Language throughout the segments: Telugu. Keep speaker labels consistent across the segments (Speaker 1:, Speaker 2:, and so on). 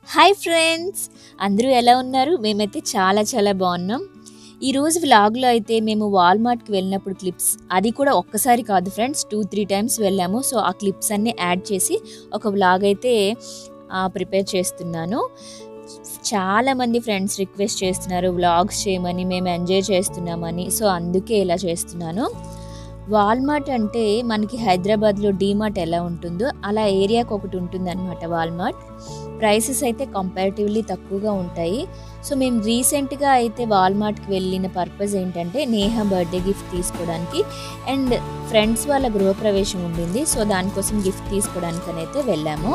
Speaker 1: హాయ్ ఫ్రెండ్స్ అందరూ ఎలా ఉన్నారు మేమైతే చాలా చాలా బాగున్నాం ఈరోజు వ్లాగ్లో అయితే మేము వాల్మార్ట్కి వెళ్ళినప్పుడు క్లిప్స్ అది కూడా ఒక్కసారి కాదు ఫ్రెండ్స్ టూ త్రీ టైమ్స్ వెళ్ళాము సో ఆ క్లిప్స్ అన్నీ యాడ్ చేసి ఒక వ్లాగ్ అయితే ప్రిపేర్ చేస్తున్నాను చాలా మంది ఫ్రెండ్స్ రిక్వెస్ట్ చేస్తున్నారు వ్లాగ్స్ చేయమని మేము ఎంజాయ్ చేస్తున్నామని సో అందుకే ఇలా చేస్తున్నాను వాల్మార్ట్ అంటే మనకి హైదరాబాద్లో డీమార్ట్ ఎలా ఉంటుందో అలా ఏరియాకి ఒకటి ఉంటుంది అనమాట వాల్మార్ట్ ప్రైసెస్ అయితే కంపారిటివ్లీ తక్కువగా ఉంటాయి సో మేము రీసెంట్గా అయితే వాల్మార్ట్కి వెళ్ళిన పర్పస్ ఏంటంటే నేహ బర్త్డే గిఫ్ట్ తీసుకోవడానికి అండ్ ఫ్రెండ్స్ వాళ్ళ గృహప్రవేశం ఉండింది సో దానికోసం గిఫ్ట్ తీసుకోవడానికి అయితే వెళ్ళాము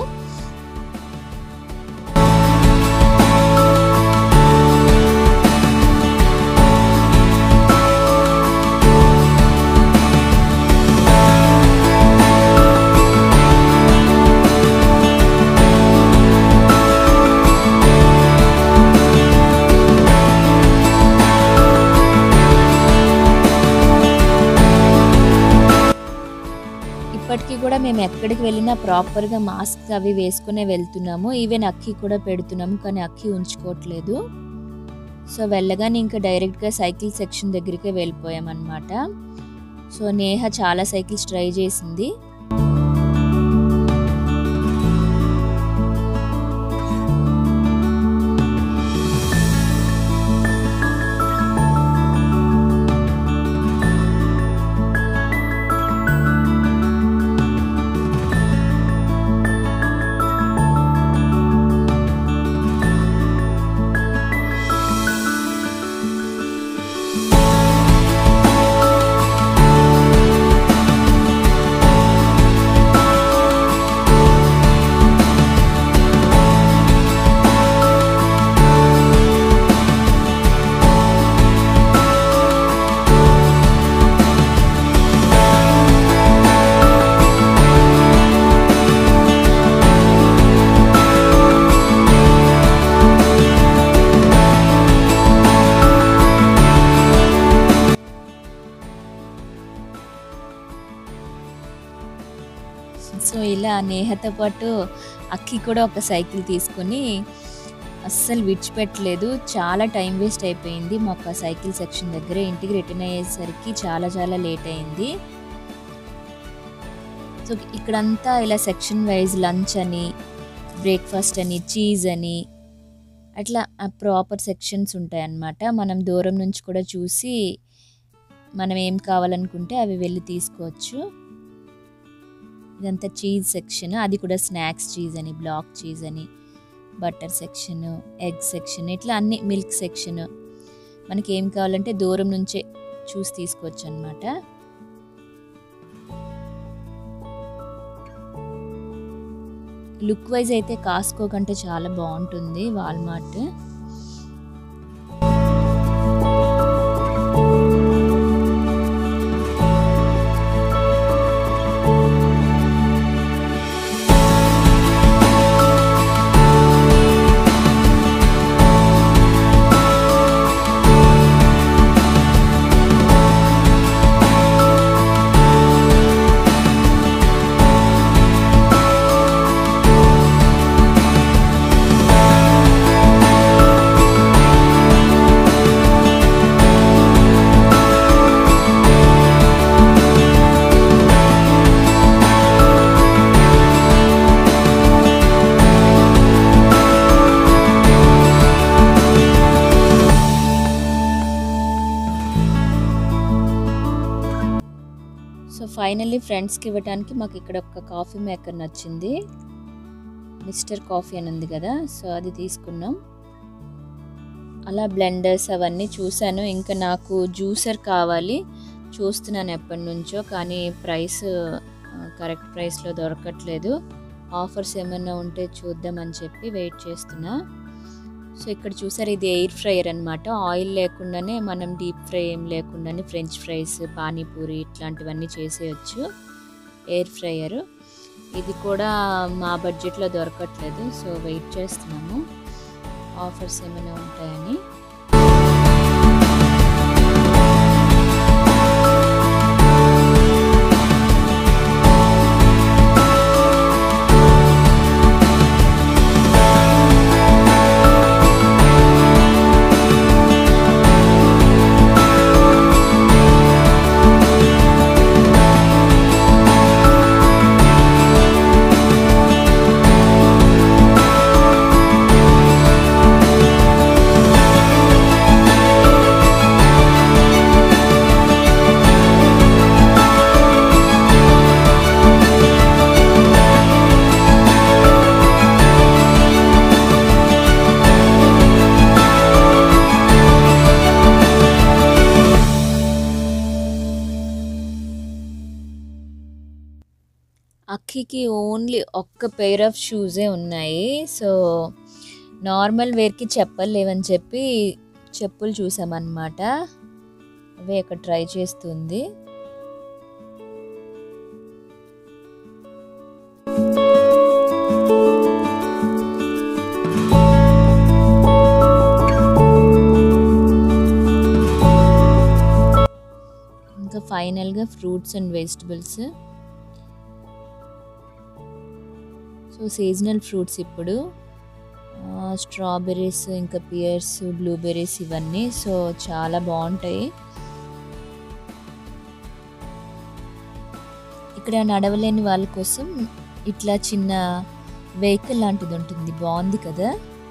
Speaker 1: ఇప్పటికీ కూడా మేము ఎక్కడికి వెళ్ళినా ప్రాపర్గా మాస్క్ అవి వేసుకునే వెళ్తున్నాము ఈవెన్ అక్కి కూడా పెడుతున్నాము కానీ అక్కి ఉంచుకోవట్లేదు సో వెళ్ళగానే ఇంకా డైరెక్ట్గా సైకిల్ సెక్షన్ దగ్గరికే వెళ్ళిపోయామన్నమాట సో నేహ చాలా సైకిల్స్ ట్రై చేసింది సో ఇలా నేహతో పాటు అక్కి కూడా ఒక సైకిల్ తీసుకొని అస్సలు విడిచిపెట్టలేదు చాలా టైం వేస్ట్ అయిపోయింది మాకు ఆ సైకిల్ సెక్షన్ దగ్గర ఇంటికి రిటర్న్ అయ్యేసరికి చాలా చాలా లేట్ అయింది సో ఇక్కడంతా ఇలా సెక్షన్ వైజ్ లంచ్ అని బ్రేక్ఫాస్ట్ అని చీజ్ అని అట్లా ప్రాపర్ సెక్షన్స్ ఉంటాయి అన్నమాట మనం దూరం నుంచి కూడా చూసి మనం ఏం కావాలనుకుంటే అవి వెళ్ళి తీసుకోవచ్చు ఇదంతా చీజ్ సెక్షన్ అది కూడా స్నాక్స్ చీజ్ అని బ్లాక్ చీజ్ అని బటర్ సెక్షన్ ఎగ్ సెక్షన్ ఇట్లా అన్ని మిల్క్ సెక్షన్ మనకి ఏం కావాలంటే దూరం నుంచే చూసి తీసుకోవచ్చు అనమాట లుక్ వైజ్ అయితే కాస్కో కంటే చాలా బాగుంటుంది వాల్మార్ట్ సో ఫైనల్లీ ఫ్రెండ్స్కి ఇవ్వడానికి మాకు ఇక్కడ ఒక కాఫీ మేకర్ నచ్చింది మిస్టర్ కాఫీ అని ఉంది కదా సో అది తీసుకున్నాం అలా బ్లెండర్స్ అవన్నీ చూశాను ఇంకా నాకు జ్యూసర్ కావాలి చూస్తున్నాను ఎప్పటి నుంచో కానీ ప్రైస్ కరెక్ట్ ప్రైస్లో దొరకట్లేదు ఆఫర్స్ ఏమైనా ఉంటే చూద్దామని చెప్పి వెయిట్ చేస్తున్నా సో ఇక్కడ చూసారు ఇది ఎయిర్ ఫ్రైయర్ అనమాట ఆయిల్ లేకుండానే మనం డీప్ ఫ్రై ఏం లేకుండానే ఫ్రెంచ్ ఫ్రైస్ పానీపూరి ఇట్లాంటివన్నీ చేసేయచ్చు ఎయిర్ ఫ్రైయర్ ఇది కూడా మా బడ్జెట్లో దొరకట్లేదు సో వెయిట్ చేస్తున్నాము ఆఫర్స్ ఏమైనా ఉంటాయని అక్కికి ఓన్లీ ఒక్క పెయిర్ ఆఫ్ షూసే ఉన్నాయి సో నార్మల్ వేర్కి చెప్పలు లేవని చెప్పి చెప్పులు చూసామన్నమాట అవే అక్కడ ట్రై చేస్తుంది ఇంకా ఫైనల్గా fruits and vegetables so seasonal fruits ఇప్పుడు స్ట్రాబెర్రీస్ ఇంకా పియర్స్ బ్లూబెర్రీస్ ఇవన్నీ సో చాలా బాగుంటాయి ఇక్కడ నడవలేని వాళ్ళ కోసం ఇట్లా చిన్న వెహికల్ లాంటిది ఉంటుంది బాగుంది కదా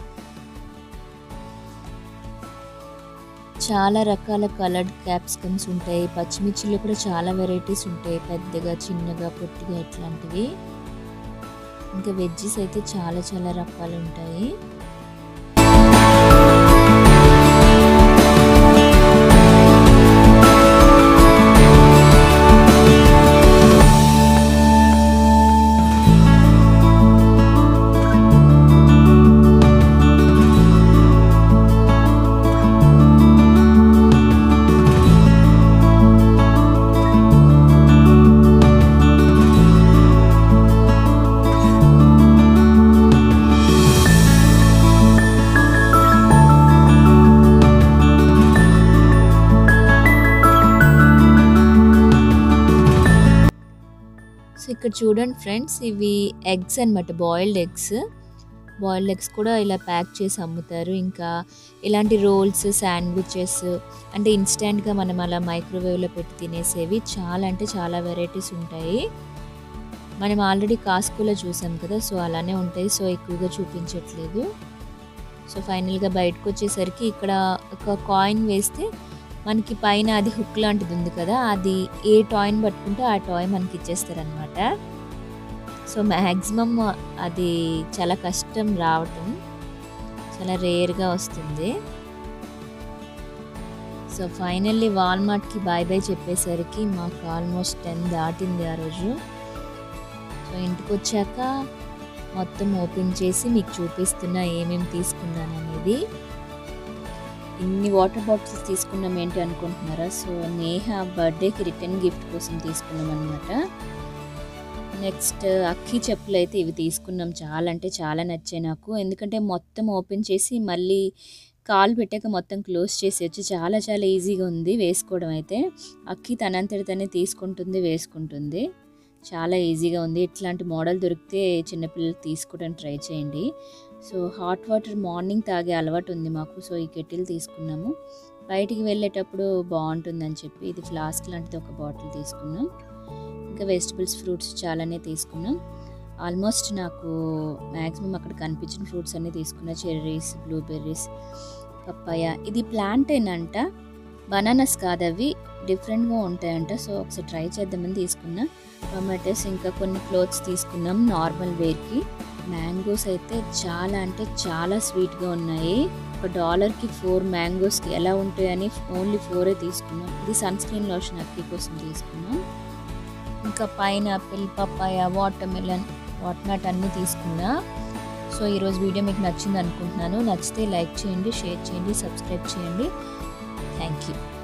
Speaker 1: చాలా రకాల కలర్డ్ క్యాప్సికమ్స్ ఉంటాయి పచ్చిమిర్చిలో కూడా చాలా వెరైటీస్ ఉంటాయి పెద్దగా చిన్నగా పొట్టిగా ఇట్లాంటివి ఇంకా వెజ్జెస్ అయితే చాలా చాలా రకాలు ఉంటాయి సో ఇక్కడ చూడండి ఫ్రెండ్స్ ఇవి ఎగ్స్ అనమాట బాయిల్డ్ ఎగ్స్ బాయిల్డ్ ఎగ్స్ కూడా ఇలా ప్యాక్ చేసి అమ్ముతారు ఇంకా ఇలాంటి రోల్స్ శాండ్విచెస్ అంటే ఇన్స్టెంట్గా మనం అలా మైక్రోవేవ్లో పెట్టి తినేసేవి చాలా అంటే చాలా వెరైటీస్ ఉంటాయి మనం ఆల్రెడీ కాస్కోలో చూసాం కదా సో అలానే ఉంటాయి సో ఎక్కువగా చూపించట్లేదు సో ఫైనల్గా బయటకు వచ్చేసరికి ఇక్కడ ఒక కాయిన్ వేస్తే మనకి పైన అది హుక్ లాంటిది ఉంది కదా అది ఏ టాయ్ని పట్టుకుంటే ఆ టాయ్ మనకి ఇచ్చేస్తారనమాట సో మ్యాక్సిమం అది చాలా కష్టం రావటం చాలా రేర్గా వస్తుంది సో ఫైనల్లీ వాల్మార్ట్కి బాయ్ బాయ్ చెప్పేసరికి మాకు ఆల్మోస్ట్ టెన్ దాటింది ఆ రోజు సో ఇంటికి వచ్చాక మొత్తం ఓపెన్ చేసి మీకు చూపిస్తున్నా ఏమేమి తీసుకున్నాను అనేది ఇన్ని వాటర్ బాటిల్స్ తీసుకున్నాం ఏంటి అనుకుంటున్నారా సో నేహ బర్త్డేకి రిటర్న్ గిఫ్ట్ కోసం తీసుకున్నాం అనమాట నెక్స్ట్ అక్కి చెప్పులు అయితే ఇవి తీసుకున్నాం చాలా అంటే చాలా నచ్చాయి నాకు ఎందుకంటే మొత్తం ఓపెన్ చేసి మళ్ళీ కాలు పెట్టాక మొత్తం క్లోజ్ చేసి వచ్చి చాలా చాలా ఈజీగా ఉంది వేసుకోవడం అయితే అక్కి తనంతటి తనే తీసుకుంటుంది వేసుకుంటుంది చాలా ఈజీగా ఉంది ఇట్లాంటి మోడల్ దొరికితే చిన్నపిల్లలు తీసుకోవడానికి ట్రై చేయండి సో హాట్ వాటర్ మార్నింగ్ తాగే అలవాటు ఉంది మాకు సో ఈ కెటిల్ తీసుకున్నాము బయటికి వెళ్ళేటప్పుడు బాగుంటుందని చెప్పి ఇది ఫ్లాస్క్ లాంటిది ఒక బాటిల్ తీసుకున్నాం ఇంకా వెజిటబుల్స్ ఫ్రూట్స్ చాలానే తీసుకున్నాం ఆల్మోస్ట్ నాకు మ్యాక్సిమం అక్కడ కనిపించిన ఫ్రూట్స్ అన్నీ తీసుకున్నా చెర్రీస్ బ్లూబెర్రీస్ పప్పాయ ఇది ప్లాంటైన్ అంట బనానాస్ కాదు అవి డిఫరెంట్గా ఉంటాయంట సో ఒకసారి ట్రై చేద్దామని తీసుకున్నా టొమాటోస్ ఇంకా కొన్ని క్లోత్స్ తీసుకున్నాం నార్మల్ వేర్కి మ్యాంగోస్ అయితే చాలా అంటే చాలా స్వీట్గా ఉన్నాయి ఒక డాలర్కి ఫోర్ మ్యాంగోస్కి ఎలా ఉంటాయని ఓన్లీ ఫోరే తీసుకున్నాం ఇది సన్ స్క్రీన్ లోషన్ అక్కి కోసం తీసుకున్నాం ఇంకా pineapple papaya watermelon whatnot అన్నీ తీసుకున్నా సో ఈరోజు వీడియో మీకు నచ్చింది అనుకుంటున్నాను నచ్చితే లైక్ చేయండి షేర్ చేయండి సబ్స్క్రైబ్ చేయండి థ్యాంక్ యూ